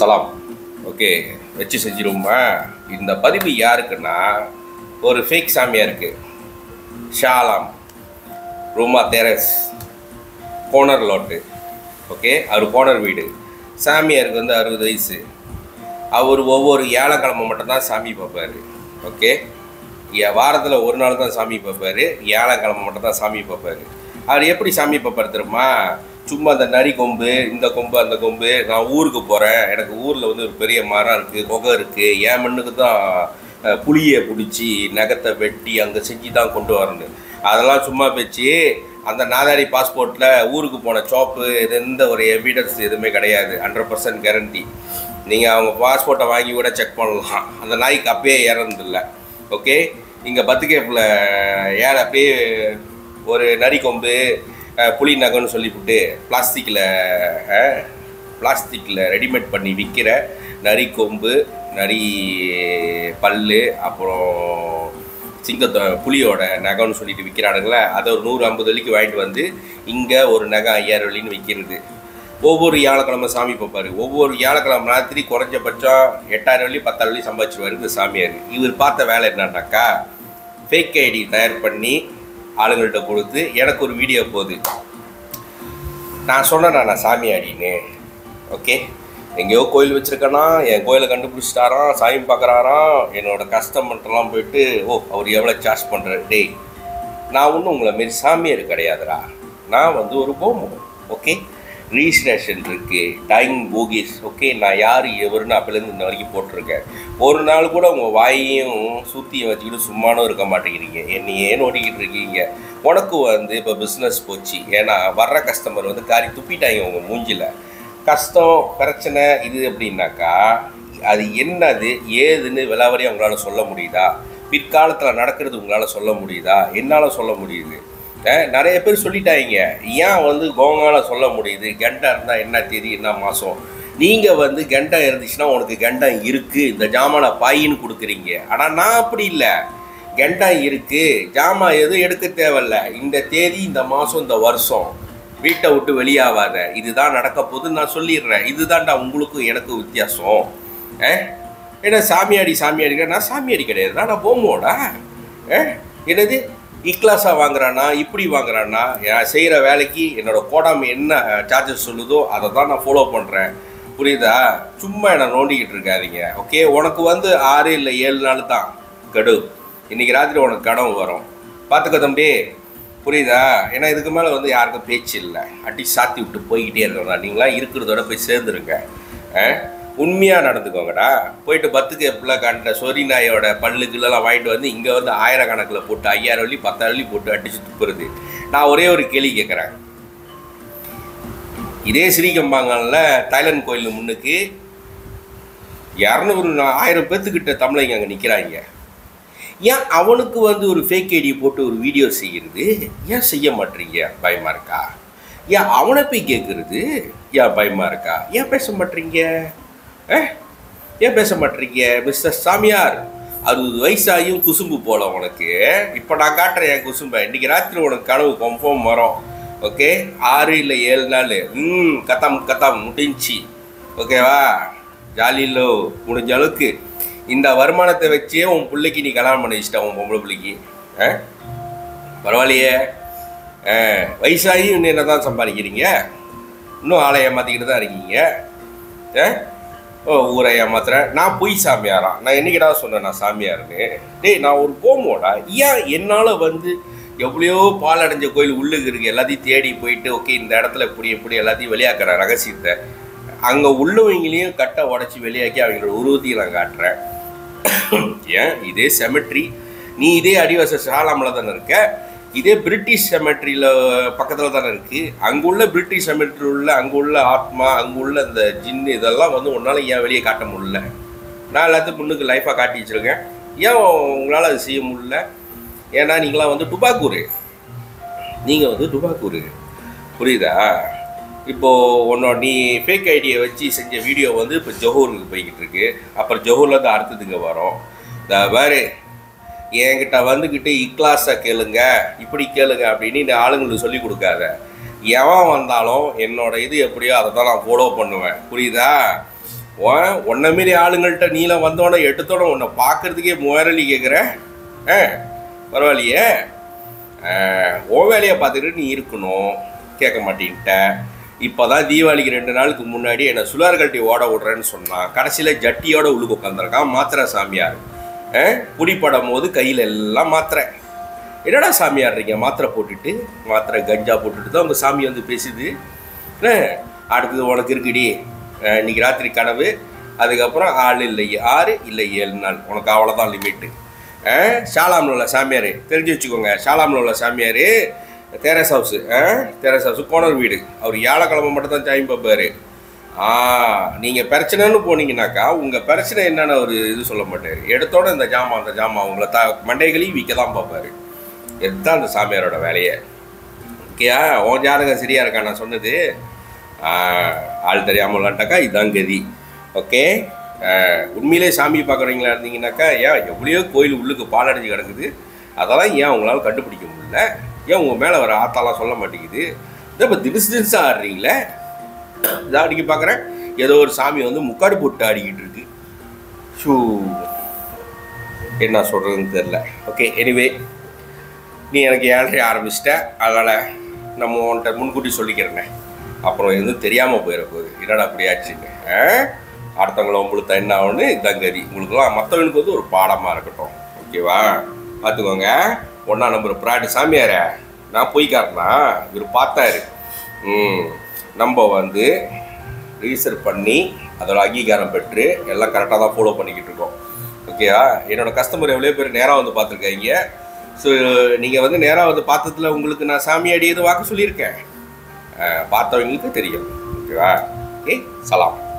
சலாம் ஓகே வச்சு செஞ்சிருவோமா இந்த பதிவு யாருக்குன்னா ஒரு ஃபேக் சாமியாருக்கு ஷாலாம் ரூமா தெரஸ் கோனர் லோட்டு ஓகே அவர் கோனர் வீடு சாமியாருக்கு வந்து அறுபது வயசு அவர் ஒவ்வொரு ஏழக்கிழமை மட்டும்தான் சாமி பார்ப்பாரு ஓகே வாரத்தில் ஒரு நாள் தான் சாமி பார்ப்பாரு ஏழக்கிழமை மட்டும் தான் சாமி பார்ப்பாரு அவர் எப்படி சாமி பார்ப்பார் தெரியுமா சும்மா அந்த நரி கொம்பு இந்த கொம்பு அந்த கொம்பு நான் ஊருக்கு போகிறேன் எனக்கு ஊரில் வந்து ஒரு பெரிய மரம் இருக்குது குகை இருக்குது என் மண்ணுக்கு தான் அஹ், புளியை பிடிச்சி நகத்தை வெட்டி அங்கே செஞ்சு தான் கொண்டு வரணும் அதெல்லாம் சும்மா பேச்சு அந்த நாதாரி பாஸ்போர்ட்டில் ஊருக்கு போன சோப்பு இது எந்த ஒரு எவிடன்ஸ் எதுவுமே கிடையாது ஹண்ட்ரட் பர்சன்ட் கேரண்டி நீங்கள் அவங்க பாஸ்போர்ட்டை வாங்கி கூட செக் பண்ணலாம் அந்த நாய்க்கு அப்பயே இறந்ததில்ல ஓகே இங்கே பத்துக்கேப்பில் ஏன் அப்படியே ஒரு நரி கொம்பு அஹ், புலி நகைன்னு சொல்லிவிட்டு பிளாஸ்டிக்கில் பிளாஸ்டிக்கில் ரெடிமேட் பண்ணி விற்கிற நரி கொம்பு நரி பல்லு அப்புறம் சிங்கத்தோ புலியோட நகைன்னு சொல்லிட்டு விற்கிறானுங்களே அதை ஒரு நூறு ஐம்பது வலிக்கு வாங்கிட்டு வந்து இங்கே ஒரு நகை ஐயாயிரம் வலின்னு விற்கிறது ஒவ்வொரு வியாழக்கிழமை சாமி பார்ப்பாரு ஒவ்வொரு வியாழக்கிழமை ராத்திரி குறைஞ்சபட்சம் எட்டாயிரம் வழி பத்தாயிரம் வழி சம்பாதிச்சுவாரு இந்த சாமியார் இவர் பார்த்த வேலை என்னன்னாக்கா ஃபேக் ஐடி தயார் பண்ணி ஆளுங்கள்ட்ட கொடுத்து எனக்கு ஒரு வீடியோ போகுது நான் சொன்னேன் நான் சாமியாடின்னு ஓகே எங்கேயோ கோயில் வச்சுருக்கேனா என் கோயிலை கண்டுபிடிச்சிட்டாராம் சாமி பார்க்குறாராம் என்னோட கஸ்டமர்ட்டெல்லாம் போயிட்டு ஓ அவர் எவ்வளோ சார்ஜ் பண்ணுறாரு டேய் நான் ஒன்றும் உங்களை மாரி சாமியார் கிடையாதுடா நான் வந்து ஒரு கோமம் ஓகே ரீஜிஸ்ட்ரேஷன் இருக்குது டைங் போகிஸ் ஓகே நான் யார் எவருன்னு அப்போலேருந்து இன்ன வரைக்கும் போட்டிருக்கேன் ஒரு நாள் கூட உங்கள் வாயையும் சூத்தியை வச்சுக்கிட்டு சும்மானும் இருக்க மாட்டேங்கிறீங்க என்னையே நோட்டிக்கிட்டு இருக்கீங்க உனக்கு வந்து இப்போ பிஸ்னஸ் போச்சு ஏன்னா வர்ற கஸ்டமர் வந்து காரி துப்பிட்டாங்க உங்கள் மூஞ்சில கஷ்டம் பிரச்சனை இது எப்படின்னாக்கா அது என்னது ஏதுன்னு விலாவரி உங்களால் சொல்ல முடியுதா பிற்காலத்தில் நடக்கிறது உங்களால் சொல்ல முடியுதா என்னால் சொல்ல முடியுது அஹ் நிறைய பேர் சொல்லிட்டாங்க ஏன் வந்து கோங்கால சொல்ல முடியுது கெண்டா இருந்தால் என்ன தேதி என்ன மாதம் நீங்கள் வந்து கெண்டம் இருந்துச்சுன்னா உனக்கு கெண்டம் இருக்குது இந்த ஜாமானை பாயின்னு கொடுக்குறீங்க ஆனால் நான் அப்படி இல்லை கெண்டம் இருக்குது ஜாமான் எதுவும் எடுக்க தேவையில்ல இந்த தேதி இந்த மாதம் இந்த வருஷம் வீட்டை விட்டு வெளியாகாத இதுதான் நடக்க போகுதுன்னு நான் சொல்லிடுறேன் இதுதான்டா உங்களுக்கும் எனக்கும் வித்தியாசம் ஏ ஏன்னா சாமியாடி சாமியாடி நான் சாமியாடி கிடையாது நான் போமோடா ஏ என்னது இக்லாஸாக வாங்குறானா இப்படி வாங்குறானா நான் செய்கிற வேலைக்கு என்னோட கோடாம என்ன சார்ஜஸ் சொல்லுதோ அதை தான் நான் ஃபாலோ பண்ணுறேன் புரியுதா சும்மா என்னை நோண்டிக்கிட்டு இருக்காதீங்க ஓகே உனக்கு வந்து ஆறு இல்லை ஏழு நாள் தான் கெடு இன்னைக்கு ராத்திரி உனக்கு கனவு வரும் பார்த்துக்க தம்பி புரியுதா ஏன்னா இதுக்கு மேலே வந்து யாருக்கும் பேச்சு இல்லை அடி சாத்தி விட்டு போய்கிட்டே இருக்கணும் நீங்களாம் இருக்கிறதோட போய் சேர்ந்துருங்க உண்மையாக நடந்துக்கோங்கடா போயிட்டு பத்துக்கு எப்படிலாம் காண்ட சொரி நாயோட பல்லுக்குள்ளெல்லாம் வாங்கிட்டு வந்து இங்கே வந்து ஆயிரக்கணக்கில் போட்டு ஐயாயிரம் வழி பத்தாயிரம் வழி போட்டு அடிச்சு துப்புறது நான் ஒரே ஒரு கேள்வி கேட்குறேன் இதே ஸ்ரீகம்பாங்கல்ல தைலண்ட் கோயில் முன்னுக்கு இரநூறு ஆயிரம் பேர்த்துக்கிட்ட தமிழைங்க அங்கே நிற்கிறாங்க ஏன் அவனுக்கு வந்து ஒரு ஃபேக் ஐடி போட்டு ஒரு வீடியோ செய்கிறது ஏன் செய்ய மாட்டீங்க பயமா இருக்கா ஏன் அவனை போய் கேட்குறது ஏன் பயமா இருக்கா ஏன் பேச மாட்டீங்க ஏ ஏன் பேச மாட்டீங்க மிஸ்டர் சாமியார் அறுபது வயசாகியும் குசும்பு போல உனக்கு இப்போ நான் காட்டுறேன் என் குசும்பை இன்னைக்கு ராத்திரி உனக்கு கனவு கன்ஃபார்ம் வரும் ஓகே ஆறு இல்லை ஏழு நாள் ம் கத்தம் கத்தம் முடிஞ்சி ஓகேவா ஜாலியிலோ முடிஞ்ச அளவுக்கு இந்த வருமானத்தை வச்சே உன் பிள்ளைக்கு நீ கல்யாணம் பண்ணி வச்சிட்ட உன் பொம்பளை பிள்ளைக்கு ஆ பரவாயில்லையே ஆ வயசாகி இன்னும் என்ன தான் சம்பாதிக்கிறீங்க இன்னும் ஆளை ஏமாற்றிக்கிட்டு தான் இருக்கீங்க ஆ ஓ ஊரை ஏமாத்துறேன் நான் பொய் சாமியாரா நான் என்னைக்கிடா சொன்னேன் நான் சாமியாருன்னு டேய் நான் ஒரு போமோடா ஏன் என்னால் வந்து எவ்வளையோ பால் அடைஞ்ச கோயில் உள்ளுக்கு இருக்கு எல்லாத்தையும் தேடி போயிட்டு ஓகே இந்த இடத்துல இப்படி இப்படி எல்லாத்தையும் வெளியாக்குறேன் ரகசியத்தை அங்கே உள்ளவங்களையும் கட்டை உடச்சி வெளியாக்கி அவங்களோட உருவத்தையும் நான் காட்டுறேன் ஏன் இதே செமெட்ரி நீ இதே அடிவாச சாலாமில் தானே இருக்க இதே பிரிட்டிஷ் செமெட்ரியில் பக்கத்தில் தானே இருக்குது அங்கே உள்ள பிரிட்டிஷ் செமெட்ரி உள்ள அங்கே உள்ள ஆத்மா அங்கே உள்ள இந்த ஜின்னு இதெல்லாம் வந்து உன்னால் ஏன் வெளியே காட்ட முடியல நான் எல்லாத்தையும் முன்னுக்கு லைஃபாக காட்டி வச்சுருக்கேன் ஏன் உங்களால் அது செய்ய முடியல ஏன்னா நீங்களாம் வந்து டுபாக்கூரு நீங்கள் வந்து டுபாக்கூரு புரியுதா இப்போது உன்னோட நீ ஃபேக் ஐடியை வச்சு செஞ்ச வீடியோ வந்து இப்போ ஜொஹூருக்கு போய்கிட்டு இருக்கு அப்புறம் ஜொஹூர்லேருந்து அடுத்ததுங்க வரும் இந்த வேறு என்கிட்ட வந்துக்கிட்டு இக்லாஸை கேளுங்க இப்படி கேளுங்க அப்படின்னு இந்த ஆளுங்களுக்கு சொல்லி கொடுக்காத எவன் வந்தாலும் என்னோட இது எப்படியோ அதை தான் நான் ஃபாலோ பண்ணுவேன் புரியுதா உன் உன்னை மாரி ஆளுங்கள்ட்ட நீலாம் வந்தோடனே எடுத்தோட உன்னை பார்க்கறதுக்கே முயறலி கேட்குற ஆ பரவாயில்லையே ஆ, உன் வேலையை பார்த்துக்கிட்டு நீ இருக்கணும் கேட்க மாட்டேன்ட்ட இப்போ தான் தீபாவளிக்கு ரெண்டு நாளுக்கு முன்னாடி என்னை சுலார் கழட்டி ஓட விடுறேன்னு சொன்னான் கடைசியில் ஜட்டியோட உள்ளுக்கு உட்காந்துருக்கான் மாத்திரை சாமியார் ஆ, புடிப்படும் போது கையில் எல்லாம் மாத்திரை என்னடா சாமியாடுறீங்க மாத்திரை போட்டுட்டு மாத்திரை கஞ்சா போட்டுட்டு தான் உங்கள் சாமி வந்து பேசுது என்ன அடுத்தது உனக்கு இருக்குடி அஹ் இன்னைக்கு ராத்திரி கனவு அதுக்கப்புறம் ஆள் இல்லை ஆறு இல்லை ஏழு நாள் உனக்கு அவ்வளோதான் லிமிட்டு ஷாலாமில் உள்ள சாமியார் தெரிஞ்சு வச்சுக்கோங்க ஷாலாமில் உள்ள சாமியார் terrace house terrace house corner வீடு அவர் வியாழக்கிழமை மட்டும் தான் டைம் பார்ப்பாரு ஆ நீங்கள் பிரச்சனைன்னு போனீங்கன்னாக்கா உங்கள் பிரச்சனை என்னன்னு ஒரு இது சொல்ல மாட்டார் எடுத்தோட இந்த ஜாமான் அந்த ஜாமான் உங்களை த மண்டைகளையும் விற்க தான் பார்ப்பாரு இதுதான் அந்த சாமியாரோட வேலையை ஓகேயா உன் ஜாதகம் சரியா இருக்கா நான் சொன்னது ஆ, ஆள் தெரியாமல் விளாண்டாக்கா இதுதான் கதி ஓகே ஆ, உண்மையிலே சாமி பார்க்குறீங்களா இருந்தீங்கன்னாக்கா ஏன் எவ்வளோ கோயில் உள்ளுக்கு பாலடைஞ்சு கிடக்குது அதெல்லாம் ஏன் உங்களால் கண்டுபிடிக்க முடியல ஏன் உங்கள் மேலே வர ஆத்தாலாம் சொல்ல மாட்டேங்குது இதை இப்போ திடீர் திடீர்ஸாக ஆடுறீங்களே இதான் அடிக்க பார்க்குறேன் ஏதோ ஒரு சாமி வந்து முக்காடு போட்டு ஆடிக்கிட்டு இருக்கு ஷூ என்ன சொல்கிறதுன்னு தெரில ஓகே எனிவே நீ எனக்கு ஏழரை ஆரம்பிச்சிட்ட அதனால் நம்ம உன்கிட்ட முன்கூட்டி சொல்லிக்கிறேனே அப்புறம் எதுவும் தெரியாமல் போயிட போகுது என்னடா அப்படி ஆச்சுன்னு ஆ? அடுத்தவங்கள உங்களுக்கு என்ன ஆகும்னு இதான் கதி உங்களுக்குலாம் மற்றவங்களுக்கு வந்து ஒரு பாடமாக இருக்கட்டும் ஓகேவா பார்த்துக்கோங்க ஒன்றா நம்பர் பிராட்டி சாமியாரே நான் போய்க்காரனா இவர் பார்த்தாரு ம் நம்ம வந்து ரீசர்ச் பண்ணி அதோட அங்கீகாரம் பெற்று எல்லாம் கரெக்டாக தான் ஃபாலோ பண்ணிக்கிட்டு இருக்கோம் ஓகேவா என்னோட கஸ்டமர் எவ்வளோ பேர் நேராக வந்து பார்த்துருக்காங்க ஸோ நீங்கள் வந்து நேராக வந்து பார்த்ததுல உங்களுக்கு நான் சாமி அடியது வாக்கு சொல்லியிருக்கேன் அஹ், பார்த்தவங்களுக்கு தெரியும் ஓகேவா ஓகே சலாம்